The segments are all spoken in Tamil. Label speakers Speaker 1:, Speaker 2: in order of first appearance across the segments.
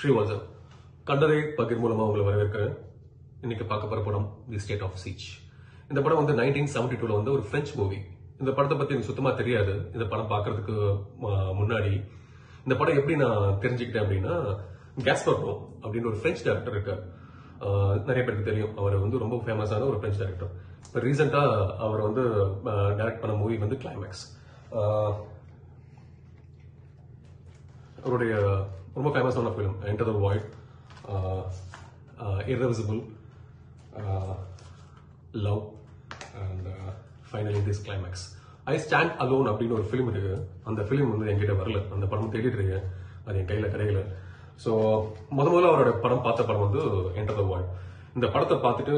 Speaker 1: ஸ்ரீவாசன் கண்டதை பகிர் மூலமா உங்களை வரவேற்கிறேன் இன்னைக்கு பார்க்க போற படம் தி ஸ்டேட் ஆஃப் சீச் இந்த படம் வந்து நைன்டீன் செவன்டி டூல வந்து ஒரு பிரெஞ்சு மூவி இந்த படத்தை பத்தி எனக்கு சுத்தமா தெரியாது இந்த படம் பார்க்கறதுக்கு ம- முன்னாடி இந்த படம் எப்படி நான் தெரிஞ்சுக்கிட்டேன் அப்படின்னா கேஸ்பர்னோ அப்படின்னு ஒரு பிரெஞ்சு டேரக்டர் இருக்கார் ஆஹ் நிறைய பேருக்கு தெரியும் அவர் வந்து ரொம்ப ஃபேமஸான ஒரு பிரெஞ்சு டேரக்டர் இப்போ ரீசெண்டா அவர் வந்து டைரக்ட் பண்ண மூவி வந்து கிளைமேக்ஸ் அவருடைய ரொம்ப ஃபேமஸான film enter the void irreversible love and finally this climax I stand alone அப்படின்னு ஒரு ஃபிலிம் இருக்கு அந்த ஃபிலிம் வந்து என்கிட்ட வரல அந்த படம் தேடிட்டு இருக்கேன் அது என் கையில கிடைக்கல ஸோ முத முதல்ல அவரோட படம் பார்த்த படம் வந்து என்டர் த வாய்ட் இந்த படத்தை பார்த்துட்டு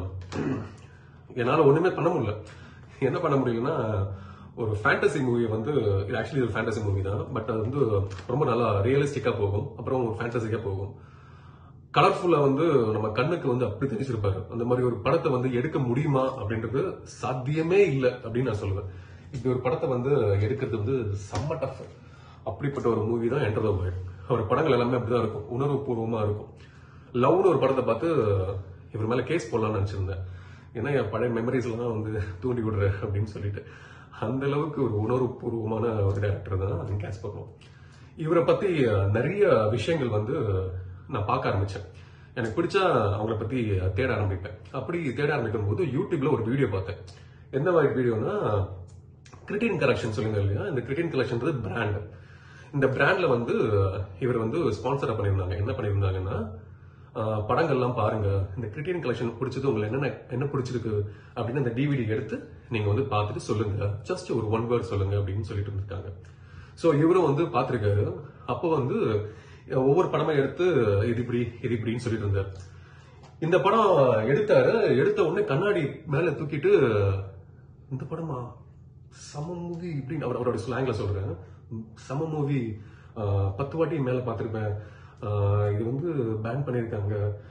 Speaker 1: என்னால ஒண்ணுமே பண்ண முடியல என்ன பண்ண முடியலன்னா ஒரு ஃபேண்டசி மூவி வந்து இது ஆக்சுவலி ஒரு ஃபேண்டசி மூவி தான் பட் அது வந்து ரொம்ப நல்லா ரியலிஸ்டிக்கா போகும் அப்புறம் ஒரு ஃபேண்டசிக்கா போகும் கலர்ஃபுல்லா வந்து நம்ம கண்ணுக்கு வந்து அப்படி தெரிஞ்சிருப்பாரு அந்த மாதிரி ஒரு படத்தை வந்து எடுக்க முடியுமா அப்படின்றது சாத்தியமே இல்லை அப்படின்னு நான் சொல்லுவேன் இப்படி ஒரு படத்தை வந்து எடுக்கிறது வந்து செம்ம டஃப் அப்படிப்பட்ட ஒரு மூவி தான் என்டர் த வேர்ல்ட் அவர் படங்கள் எல்லாமே அப்படிதான் இருக்கும் உணர்வுபூர்வமா இருக்கும் லவ்னு ஒரு படத்தை பார்த்து இவர் மேல கேஸ் போடலாம்னு நினைச்சிருந்தேன் ஏன்னா என் பழைய மெமரிஸ் எல்லாம் வந்து தூண்டி விடுற அப்படின்னு சொல்லிட்டு அந்த அளவுக்கு ஒரு உணர்வுபூர்வமான ஒரு டேரக்டர் தான் கேஸ் பண்ணுவோம் இவரை பத்தி அஹ், நிறைய விஷயங்கள் வந்து நான் பார்க்க ஆரம்பிச்சேன் எனக்கு பிடிச்சா அவங்கள பத்தி தேட ஆரம்பிப்பேன் அப்படி தேட ஆரம்பிக்கும் போது யூடியூப்ல ஒரு வீடியோ பார்த்தேன் எந்த மாதிரி வீடியோனா கிரிட்டின் கலெக்ஷன் சொல்லுங்க இல்லையா இந்த கிரிட்டின் கலெக்ஷன்றது பிராண்ட் இந்த பிராண்ட்ல வந்து இவர் வந்து ஸ்பான்சர் பண்ணியிருந்தாங்க என்ன பண்ணியிருந்தாங்கன்னா ஆஹ், படங்கள்லாம் பாருங்க இந்த கிரிட்டின் கலெக்ஷன் பிடிச்சது உங்களுக்கு என்னென்ன என்ன பிடிச்சிருக்கு அப்படின்னு அந்த டிவிடி எடுத்து நீங்க வந்து பார்த்துட்டு சொல்லுங்க ஜஸ்ட் ஒரு ஒன் வேர்ட் சொல்லுங்க அப்படின்னு சொல்லிட்டு இருந்திருக்காங்க சோ இவரும் வந்து பார்த்திருக்காரு அப்போ வந்து ஒவ்வொரு படமா எடுத்து இது இப்படி இது இப்படின்னு சொல்லிட்டு இருந்தார் இந்த படம் எடுத்தாரு எடுத்த உடனே கண்ணாடி மேல தூக்கிட்டு இந்த படமா சம மூவி இப்படின்னு அவர் அவரோட ஸ்லாங்ல சொல்றேன் சம மூவி பத்து வாட்டி மேல பார்த்திருப்பேன் ஆஹ் இது வந்து பேன் பண்ணியிருக்காங்க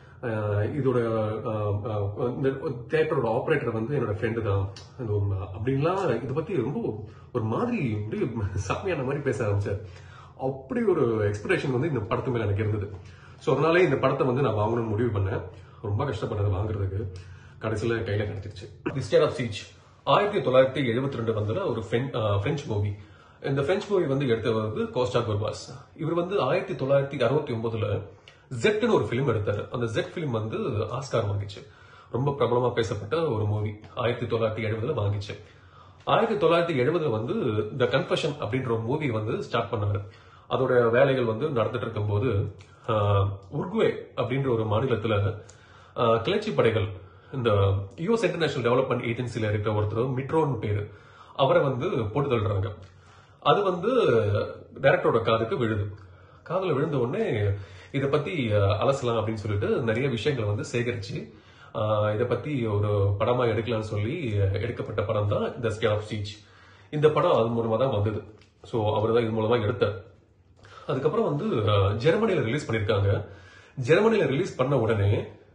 Speaker 1: ஆஹ் இதோட ஆஹ் ஆஹ் இந்த தேட்டரோட ஆபரேட்டர் வந்து என்னோட ஃப்ரெண்டு தான் அந்த ஒரு அப்படின்லாம் இதை பத்தி ரொம்ப ஒரு மாதிரி அப்படியே சாமியான மாதிரி பேச ஆரம்பிச்சார் அப்படி ஒரு எக்ஸ்பெக்டேஷன் வந்து இந்த படத்து மேல எனக்கு இருந்தது ஸோ அதனாலே இந்த படத்தை வந்து நான் வாங்கணும்னு முடிவு பண்ணேன் ரொம்ப கஷ்டப்பட்டது வாங்குறதுக்கு கடைசியில கையில கிடைச்சிருச்சு தி ஸ்டேட் ஆஃப் சீச் ஆயிரத்தி தொள்ளாயிரத்தி எழுபத்தி ரெண்டு வந்ததுல ஒரு பிரெஞ்சு மூவி இந்த பிரெஞ்சு மூவி வந்து எடுத்தவர் வந்து கோஸ்டா குர்பாஸ் இவர் வந்து ஆயிரத்தி தொள்ளாயிரத்தி அறுபத்தி ஒன்பதுல ஜெட்னு ஒரு ஃபிலிம் எடுத்தாரு அந்த ஜெட் ஃபிலிம் வந்து ஆஸ்கார் வாங்கிச்சு ரொம்ப பிரபலமா பேசப்பட்ட ஒரு மூவி ஆயிரத்தி தொள்ளாயிரத்தி எழுபதுல வாங்கிச்சு ஆயிரத்தி தொள்ளாயிரத்தி எழுபதுல வந்து த கன்ஃபஷன் அப்படின்ற ஒரு மூவி வந்து ஸ்டார்ட் பண்ணாரு அதோட வேலைகள் வந்து நடந்துட்டு இருக்கும்போது ஆஹ், உருகுவே அப்படின்ற ஒரு மாநிலத்துல ஆஹ், கிளர்ச்சி படைகள் இந்த யூஎஸ் இன்டர்நேஷனல் டெவலப்மெண்ட் ஏஜென்சில இருக்கிற ஒருத்தர் மிட்ரோன்னு பேரு அவரை வந்து போட்டு தள்ளுறாங்க அது வந்து டைரக்டரோட காதுக்கு விழுது காதுல விழுந்த உடனே இதை பத்தி அஹ், அலசலாம் அப்படின்னு சொல்லிட்டு நிறைய விஷயங்களை வந்து சேகரிச்சு ஆஹ், இதை பத்தி ஒரு படமா எடுக்கலாம்னு சொல்லி அஹ், எடுக்கப்பட்ட படம் தான் த ஸ்கேல் ஆஃப் ஸ்டீச் இந்த படம் அது மூலமா தான் வந்தது ஸோ அவர் தான் இது மூலமா எடுத்தார் அதுக்கப்புறம் வந்து அஹ், ஜெர்மனில ரிலீஸ் பண்ணிருக்காங்க ஜெர்மனில ரிலீஸ் பண்ண உடனே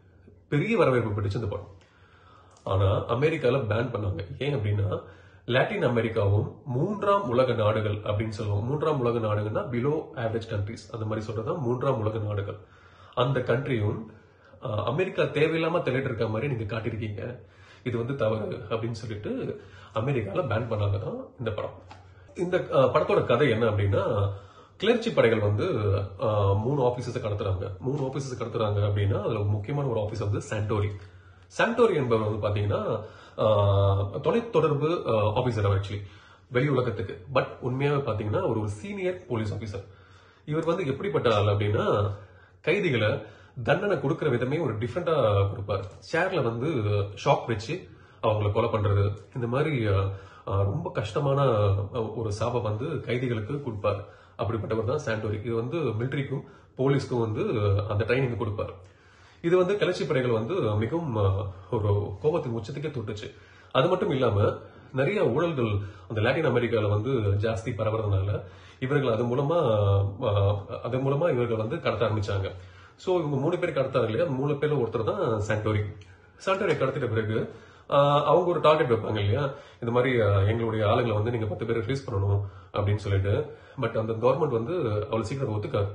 Speaker 1: பெரிய வரவேற்பு பெற்றுச்சு இந்த படம் ஆனா அமெரிக்கால பேன் பண்ணாங்க ஏன் அப்படின்னா லாட்டின் அமெரிக்காவும் மூன்றாம் உலக நாடுகள் அப்படின்னு சொல்லுவோம் மூன்றாம் உலக நாடுகள்னா பிலோ ஆவரேஜ் கண்ட்ரிஸ் அந்த மாதிரி சொல்றதா மூன்றாம் உலக நாடுகள் அந்த கண்ட்ரியும் அமெரிக்கா தேவையில்லாம தெளிட்டு இருக்க மாதிரி நீங்க காட்டியிருக்கீங்க இது வந்து தவறு அப்படின்னு சொல்லிட்டு அமெரிக்கால பேன் பண்ணாங்க தான் இந்த படம் இந்த அஹ், படத்தோட கதை என்ன அப்படின்னா கிளர்ச்சி படைகள் வந்து அஹ், மூணு ஆபீசஸ் கடத்துறாங்க மூணு ஆபீசஸ் கடத்துறாங்க அப்படின்னா அதுல முக்கியமான ஒரு ஆபீஸ் வந்து சாண்டோரி சாண்டோரி என்பவர் வந்து பாத்தீங்கன்னா ஆஹ், தொலைத்தொடர்பு ஆபீசர் அவர் ஆக்சுவலி வெளி உலகத்துக்கு பட் உண்மையாவே பாத்தீங்கன்னா ஒரு ஒரு சீனியர் போலீஸ் ஆபீசர் இவர் வந்து எப்படிப்பட்ட ஆள் அப்படின்னா கைதிகளை தண்டனை கொடுக்கிற விதமே ஒரு டிஃப்ரெண்டா கொடுப்பார் சேர்ல வந்து ஷாக் வச்சு அவங்கள கொலை பண்றது இந்த மாதிரி ஆஹ், ஆஹ், ரொம்ப கஷ்டமான ஆஹ், ஒரு சாபம் வந்து கைதிகளுக்கு கொடுப்பார் அப்படிப்பட்டவர் தான் சாண்டோரி இது வந்து மிலிட்டரிக்கும் போலீஸ்க்கும் வந்து அந்த ட்ரைனிங் கொடுப்பார் இது வந்து கிளர்ச்சி படைகள் வந்து மிகவும் அஹ், ஒரு கோபத்தின் உச்சத்துக்கே தொட்டுச்சு அது மட்டும் இல்லாம நிறைய ஊழல்கள் அந்த லாட்டின் அமெரிக்கால வந்து ஜாஸ்தி பரவுறதுனால இவர்கள் அது மூலமா அஹ், அது மூலமா இவர்கள் வந்து கடத்த ஆரம்பிச்சாங்க சோ இவங்க மூணு பேர் கடத்தாங்க இல்லையா அந்த மூணு பேர்ல ஒருத்தர் தான் சாண்டோரி சாண்டோரி கடத்திட்ட பிறகு ஆஹ் அவங்க ஒரு டார்கெட் வைப்பாங்க இல்லையா இந்த மாதிரி ஆஹ் எங்களுடைய ஆளுங்களை வந்து நீங்க பத்து பேர் ரிலீஸ் பண்ணணும் அப்படின்னு சொல்லிட்டு பட் அந்த கவர்மெண்ட் வந்து அவ்வளவு சீக்கிரம் ஒத்துக்காது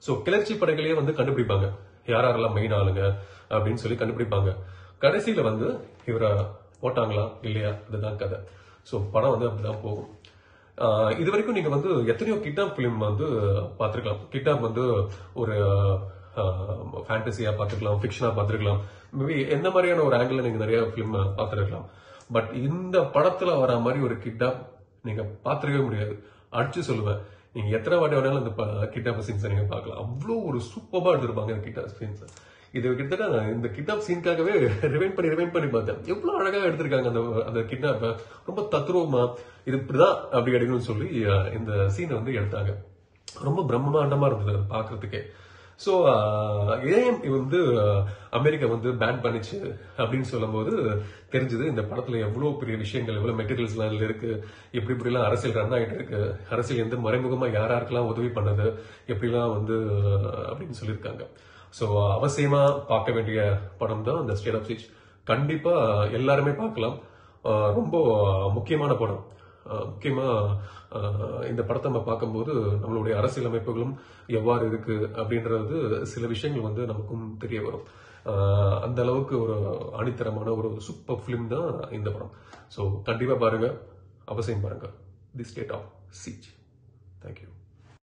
Speaker 1: ஸோ கிளர்ச்சி படைகளையே வந்து கண்டுபிடிப்பாங்க யார் யாரெல்லாம் மெயின் ஆளுங்க அப்படின்னு சொல்லி கண்டுபிடிப்பாங்க கடைசியில வந்து இவரை போட்டாங்களா இல்லையா அதுதான் கதை ஸோ படம் வந்து அப்படிதான் போகும் ஆஹ் இது வரைக்கும் நீங்க வந்து எத்தனையோ கிட்டாப் ஃபிலிம் வந்து பார்த்துருக்கலாம் கிட்டாப் வந்து ஒரு ஃபேண்டசியா பார்த்துருக்கலாம் ஃபிக்ஷனா பார்த்துருக்கலாம் மேபி எந்த மாதிரியான ஒரு ஆங்கிள் நீங்க நிறைய ஃபிலிம் பார்த்துருக்கலாம் பட் இந்த படத்துல வர மாதிரி ஒரு கிட்டாப் நீங்க பார்த்துருக்கவே முடியாது அடிச்சு சொல்லுவேன் நீங்க எத்தனை வாட்டி வேணாலும் இந்த கிட்டாப் சீன்ஸை நீங்க பார்க்கலாம் அவ்வளோ ஒரு சூப்பரா எடுத்திருப்பாங்க இந்த கிட்டாப் சீன்ஸ் இது கிட்டத்தட்ட நான் இந்த கிட்னாப் சீனுக்காகவே ரிவைன் பண்ணி ரிவைன் பண்ணி பார்த்தேன் எவ்வளவு அழகா எடுத்திருக்காங்க அந்த அந்த கிட்னாப்பை ரொம்ப தத்ரூபமா இது இப்படிதான் அப்படி எடுக்கணும்னு சொல்லி அஹ், இந்த சீனை வந்து எடுத்தாங்க ரொம்ப பிரம்மாண்டமா இருந்தது அது பாக்குறதுக்கே ஸோ ஏன் இது வந்து அஹ், அமெரிக்கா வந்து பேன் பண்ணிச்சு அப்படின்னு சொல்லும்போது தெரிஞ்சது இந்த படத்துல எவ்வளவு பெரிய விஷயங்கள் எவ்வளவு மெட்டீரியல்ஸ்லாம் இதுல இருக்கு எப்படி இப்படிலாம் அரசியல் ரன் ஆயிட்டு இருக்கு அரசியல் எந்த மறைமுகமா யார் யாருக்கெல்லாம் உதவி பண்ணது எப்படிலாம் வந்து அஹ், அப்படின்னு சொல்லியிருக்காங்க ஸோ அவசியமா பார்க்க வேண்டிய படம் தான் அந்த ஸ்டேட் ஆஃப் சீச் கண்டிப்பா எல்லாருமே பார்க்கலாம் அஹ், ரொம்ப முக்கியமான படம் அஹ், முக்கியமா அஹ், இந்த படத்தை நம்ம பார்க்கும்போது நம்மளுடைய அரசியல் அமைப்புகளும் எவ்வாறு இருக்கு அப்படின்றது சில விஷயங்கள் வந்து நமக்கும் தெரிய வரும் அஹ், அந்த அளவுக்கு ஒரு அணித்தரமான ஒரு சூப்பர் ஃபிலிம் தான் இந்த படம் ஸோ கண்டிப்பா பாருங்க அவசியம் பாருங்க the state of siege thank you